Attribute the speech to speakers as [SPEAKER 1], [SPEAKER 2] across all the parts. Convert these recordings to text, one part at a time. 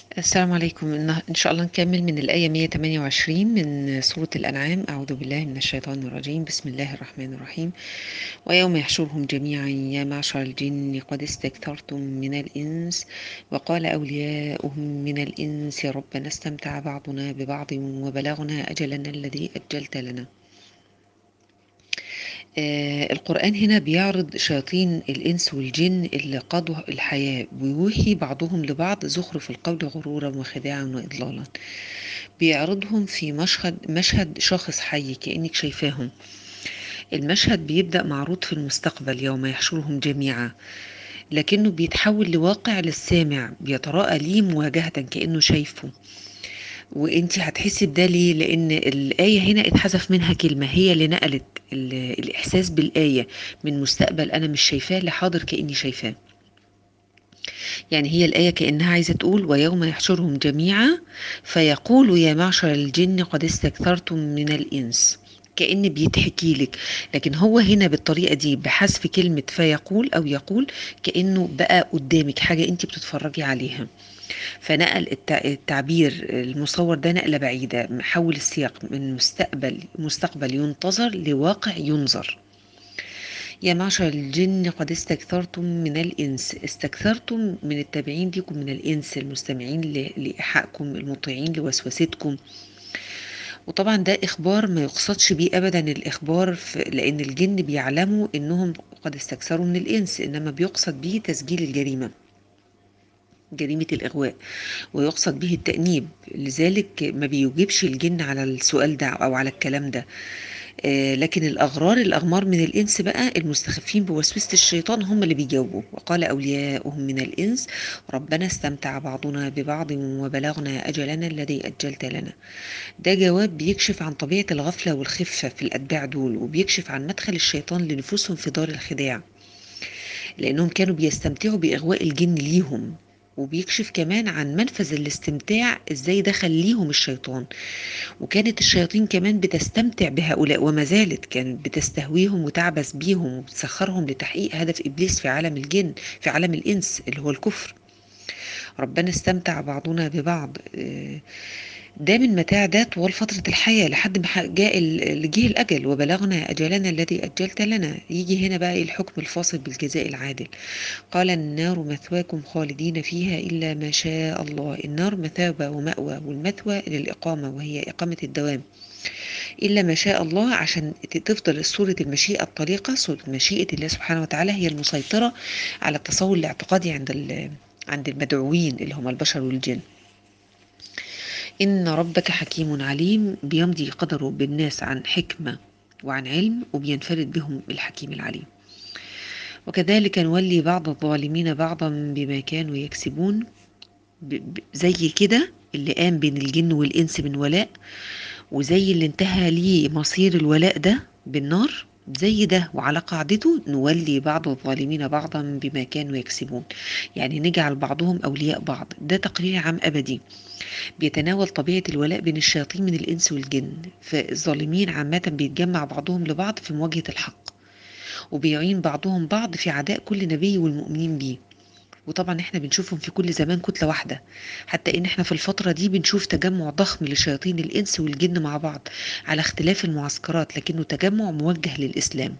[SPEAKER 1] السلام عليكم إن إن شاء الله نكمل من الآية 128 من سورة الأنعام أعوذ بالله من الشيطان الرجيم بسم الله الرحمن الرحيم ويوم يحشرهم جميعا يا معشر الجن قد استكثرتم من الإنس وقال أولياؤهم من الإنس ربنا استمتع بعضنا ببعض وبلغنا أجلنا الذي أجلت لنا آه، القرآن هنا بيعرض شياطين الإنس والجن اللي قضوا الحياة ويوحي بعضهم لبعض زخرف القول غرورا وخداعا وإضلالا بيعرضهم في مشهد مشهد شخص حي كأنك شايفاهم المشهد بيبدأ معروض في المستقبل يوم يحشرهم جميعا لكنه بيتحول لواقع للسامع بيتراءى ليه مواجهة كأنه شايفه وانت هتحسي بده ليه لان الايه هنا اتحذف منها كلمه هي اللي نقلت ال- الاحساس بالايه من مستقبل انا مش شايفاه لحاضر كاني شايفاه يعني هي الآية كأنها عايزة تقول ويوم يحشرهم جميعا فيقول يا معشر الجن قد استكثرتم من الإنس كأن بيتحكي لك لكن هو هنا بالطريقة دي بحذف كلمة فيقول أو يقول كأنه بقى قدامك حاجة أنت بتتفرجي عليها فنقل التع- التعبير المصور ده نقلة بعيدة محول السياق من مستقبل مستقبل ينتظر لواقع ينظر يا معشر الجن قد استكثرتم من الإنس استكثرتم من التابعين لكم من الإنس المستمعين ل- لإيحائكم المطيعين لوسوستكم وطبعا ده إخبار ما يقصدش بيه أبدا الإخبار في لأن الجن بيعلموا إنهم قد استكثروا من الإنس إنما بيقصد به تسجيل الجريمة جريمة الإغواء ويقصد به التأنيب لذلك ما بيجيبش الجن على السؤال ده أو على الكلام ده آه، لكن الأغرار الأغمار من الإنس بقى المستخفين بوسوسة الشيطان هم اللي بيجاوبوا وقال أولياؤهم من الإنس ربنا استمتع بعضنا ببعض وبلغنا أجلنا الذي أجلت لنا ده جواب بيكشف عن طبيعة الغفلة والخفة في الأتباع دول وبيكشف عن مدخل الشيطان لنفوسهم في دار الخداع لأنهم كانوا بيستمتعوا بإغواء الجن ليهم وبيكشف كمان عن منفذ الاستمتاع ازاي دخل ليهم الشيطان وكانت الشياطين كمان بتستمتع بهؤلاء وما زالت كانت بتستهويهم وتعبث بيهم وتسخرهم لتحقيق هدف ابليس في عالم الجن في عالم الانس اللي هو الكفر ربنا استمتع بعضنا ببعض آه، ده من متاع ده طوال فترة الحياة لحد ما ح- جاء ال- جه الأجل وبلغنا أجلنا الذي أجلت لنا يجي هنا بقى الحكم الفاصل بالجزاء العادل قال النار مثواكم خالدين فيها إلا ما شاء الله النار مثابة ومأوى والمثوى للإقامة وهي إقامة الدوام إلا ما شاء الله عشان ت- تفضل صورة المشيئة الطليقة صورة مشيئة الله سبحانه وتعالى هي المسيطرة على التصور الاعتقادي عند ال- عند المدعوين اللي هم البشر والجن إن ربك حكيم عليم بيمضي قدره بالناس عن حكمة وعن علم وبينفرد بهم الحكيم العليم وكذلك نولي بعض الظالمين بعضا بما كانوا يكسبون ب- ب- زي كده اللي قام بين الجن والإنس من ولاء وزي اللي انتهى ليه مصير الولاء ده بالنار زي ده وعلى قاعدته نولي بعض الظالمين بعضا بما كانوا يكسبون يعني نجعل بعضهم أولياء بعض ده تقرير عام أبدي بيتناول طبيعة الولاء بين الشياطين من الإنس والجن فالظالمين عامة بيتجمع بعضهم لبعض في مواجهة الحق وبيعين بعضهم بعض في عداء كل نبي والمؤمنين بيه وطبعا احنا بنشوفهم في كل زمان كتلة واحدة حتى ان احنا في الفترة دي بنشوف تجمع ضخم لشياطين الإنس والجن مع بعض على اختلاف المعسكرات لكنه تجمع موجه للإسلام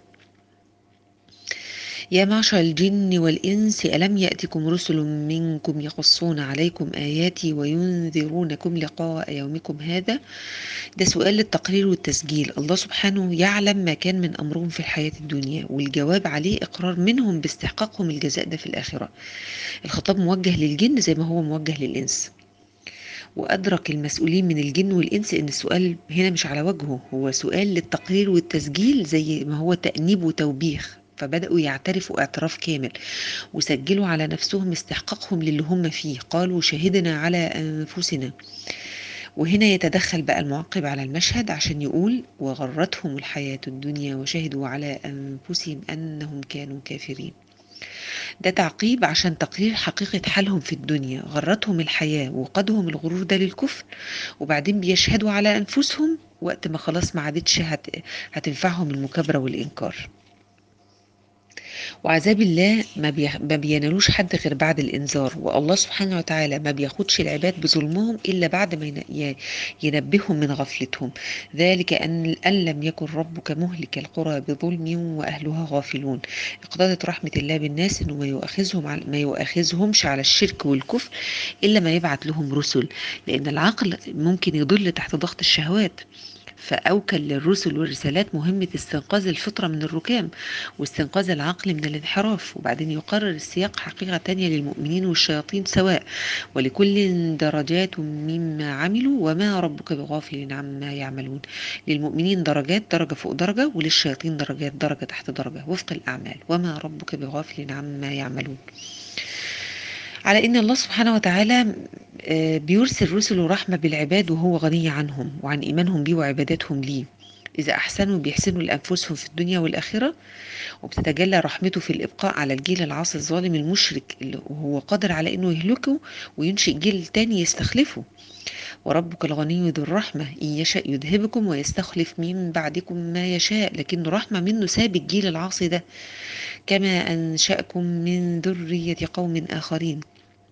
[SPEAKER 1] يا معشر الجن والإنس ألم يأتكم رسل منكم يقصون عليكم آياتي وينذرونكم لقاء يومكم هذا ده سؤال للتقرير والتسجيل الله سبحانه يعلم ما كان من أمرهم في الحياة الدنيا والجواب عليه إقرار منهم باستحقاقهم الجزاء ده في الآخرة الخطاب موجه للجن زي ما هو موجه للإنس وأدرك المسؤولين من الجن والإنس إن السؤال هنا مش على وجهه هو سؤال للتقرير والتسجيل زي ما هو تأنيب وتوبيخ فبدأوا يعترفوا اعتراف كامل وسجلوا على نفسهم استحقاقهم للي هم فيه قالوا شهدنا على أنفسنا وهنا يتدخل بقى المعقب على المشهد عشان يقول وغرتهم الحياة الدنيا وشهدوا على أنفسهم أنهم كانوا كافرين ده تعقيب عشان تقرير حقيقة حالهم في الدنيا غرتهم الحياة وقادهم الغرور ده للكفر وبعدين بيشهدوا على أنفسهم وقت ما خلاص ما عادتش هت... هتنفعهم المكابرة والإنكار وعذاب الله ما, بي... ما بينالوش حد غير بعد الإنذار والله سبحانه وتعالى ما بياخدش العباد بظلمهم إلا بعد ما ين... ي- ينبههم من غفلتهم ذلك أن أن لم يكن ربك مهلك القرى بظلم وأهلها غافلون اقتضت رحمة الله بالناس إنه ما يؤاخذهم على... ما يؤاخذهمش على الشرك والكفر إلا ما يبعت لهم رسل لأن العقل ممكن يضل تحت ضغط الشهوات فأوكل للرسل والرسالات مهمة استنقاذ الفطرة من الركام واستنقاذ العقل من الانحراف وبعدين يقرر السياق حقيقة تانية للمؤمنين والشياطين سواء ولكل درجات مما عملوا وما ربك بغافل عما يعملون للمؤمنين درجات درجة فوق درجة وللشياطين درجات درجة تحت درجة وفق الأعمال وما ربك بغافل عما يعملون على ان الله سبحانه وتعالى آه، بيرسل رسله رحمة بالعباد وهو غني عنهم وعن ايمانهم بيه وعباداتهم ليه اذا احسنوا بيحسنوا لانفسهم في الدنيا والاخره وبتتجلى رحمته في الابقاء على الجيل العاصي الظالم المشرك اللي وهو قادر على انه يهلكه وينشئ جيل تاني يستخلفه وربك الغني ذو الرحمة إن يشاء يذهبكم ويستخلف من بعدكم ما يشاء لكن رحمة منه ساب الجيل العاصي ده كما أنشأكم من ذرية قوم آخرين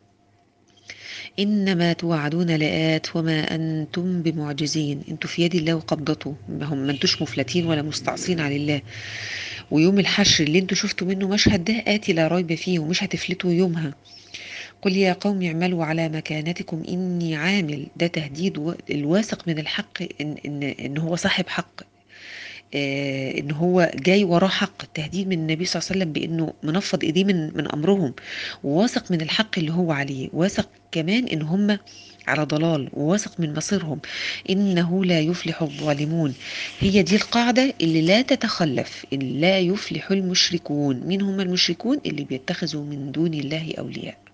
[SPEAKER 1] إنما توعدون لآت وما أنتم بمعجزين انتوا في يد الله وقبضته ما هم ما انتوش مفلتين ولا مستعصين على الله ويوم الحشر اللي انتوا شفتوا منه مشهد ده آتي لا ريب فيه ومش هتفلتوا يومها قل يا قوم اعملوا على مكانتكم إني عامل ده تهديد و- الواثق من الحق إن, إن, إن هو صاحب حق آه، ان هو جاي وراه حق تهديد من النبي صلى الله عليه وسلم بانه منفض ايديه من من امرهم وواثق من الحق اللي هو عليه واثق كمان ان هم على ضلال وواثق من مصيرهم انه لا يفلح الظالمون هي دي القاعده اللي لا تتخلف اللي لا يفلح المشركون مين هم المشركون اللي بيتخذوا من دون الله اولياء